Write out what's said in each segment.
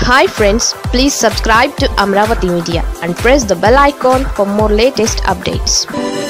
hi friends please subscribe to Amaravati media and press the bell icon for more latest updates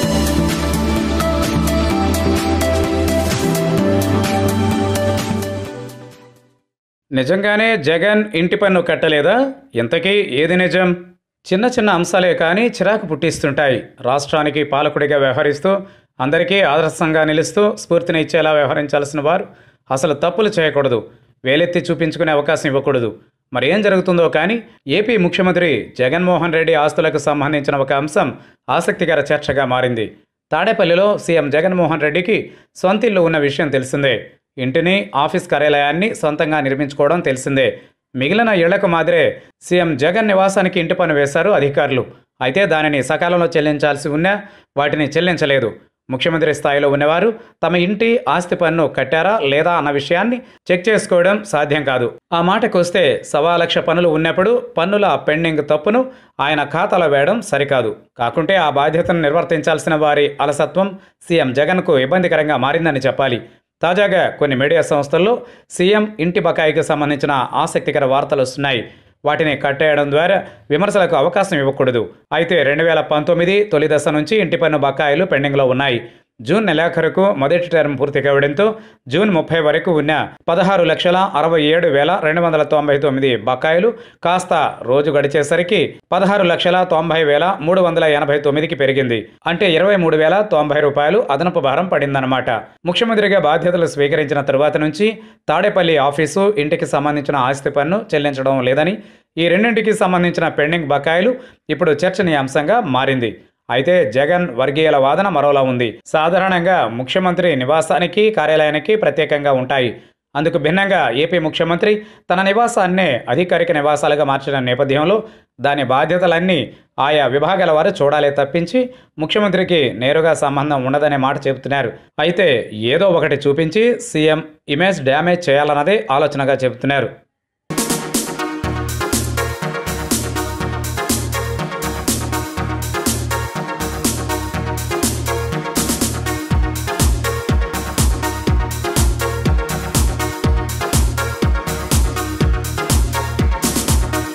నిజంగానే జగన్ ఇంటి పన్ను కట్టలేదా ఇంతకీ ఏది నిజం చిన్న చిన్న అంశాలే కానీ చిరాకు పుట్టిస్తుంటాయి రాష్ట్రానికి పాలకుడిగా వ్యవహరిస్తూ అందరికీ ఆదర్శంగా నిలుస్తూ స్ఫూర్తిని ఇచ్చేలా వ్యవహరించాల్సిన వారు అసలు తప్పులు చేయకూడదు వేలెత్తి చూపించుకునే అవకాశం ఇవ్వకూడదు మరి ఏం జరుగుతుందో కానీ ఏపీ ముఖ్యమంత్రి జగన్మోహన్ రెడ్డి ఆస్తులకు సంబంధించిన ఒక అంశం ఆసక్తికర చర్చగా మారింది తాడేపల్లిలో సీఎం జగన్మోహన్ రెడ్డికి సొంత ఇల్లు ఉన్న విషయం తెలిసిందే ఇంటిని ఆఫీస్ కార్యాలయాన్ని సొంతంగా నిర్మించుకోవడం తెలిసిందే మిగిలిన ఇళ్లకు మాదిరే సీఎం జగన్ నివాసానికి ఇంటి పన్ను వేశారు అధికారులు అయితే దానిని సకాలంలో చెల్లించాల్సి ఉన్నా వాటిని చెల్లించలేదు ముఖ్యమంత్రి స్థాయిలో ఉన్నవారు తమ ఇంటి ఆస్తి పన్ను కట్టారా లేదా అన్న విషయాన్ని చెక్ చేసుకోవడం సాధ్యం కాదు ఆ మాటకొస్తే సవా లక్ష పనులు ఉన్నప్పుడు పన్నుల పెండింగ్ తప్పును ఆయన ఖాతాలో వేయడం సరికాదు కాకుంటే ఆ బాధ్యతను నిర్వర్తించాల్సిన వారి అలసత్వం సీఎం జగన్కు ఇబ్బందికరంగా మారిందని చెప్పాలి తాజాగా కొన్ని మీడియా సంస్థల్లో సీఎం ఇంటి బకాయికి సంబంధించిన ఆసక్తికర వార్తలు వస్తున్నాయి వాటిని కట్టేయడం ద్వారా విమర్శలకు అవకాశం ఇవ్వకూడదు అయితే రెండు వేల పంతొమ్మిది తొలి దశ నుంచి ఇంటి పన్ను బకాయిలు పెండింగ్లో ఉన్నాయి జూన్ నెలాఖరుకు మొదటి టర్మ్ పూర్తి కావడంతో జూన్ ముప్పై వరకు ఉన్న పదహారు లక్షల అరవై ఏడు వేల రెండు వందల తొంభై తొమ్మిది బకాయిలు కాస్త రోజు గడిచేసరికి పదహారు లక్షల తొంభై వేల మూడు వందల ఎనభై తొమ్మిదికి పెరిగింది అంటే ఇరవై మూడు వేల తొంభై రూపాయలు అదనపు భారం పడిందన్నమాట ముఖ్యమంత్రిగా బాధ్యతలు స్వీకరించిన తరువాత నుంచి తాడేపల్లి ఆఫీసు ఇంటికి సంబంధించిన ఆస్తి పన్ను చెల్లించడం లేదని ఈ రెండింటికి సంబంధించిన పెండింగ్ బకాయిలు ఇప్పుడు చర్చనీయాంశంగా మారింది అయితే జగన్ వర్గీయుల వాదన మరోలా ఉంది సాధారణంగా ముఖ్యమంత్రి నివాసానికి కార్యాలయానికి ప్రత్యేకంగా ఉంటాయి అందుకు భిన్నంగా ఏపీ ముఖ్యమంత్రి తన నివాసాన్నే అధికారిక నివాసాలుగా మార్చిన నేపథ్యంలో దాని బాధ్యతలన్నీ ఆయా విభాగాల వారు చూడాలే తప్పించి ముఖ్యమంత్రికి నేరుగా సంబంధం ఉండదనే మాట చెబుతున్నారు అయితే ఏదో ఒకటి చూపించి సీఎం ఇమేజ్ డ్యామేజ్ చేయాలన్నదే ఆలోచనగా చెబుతున్నారు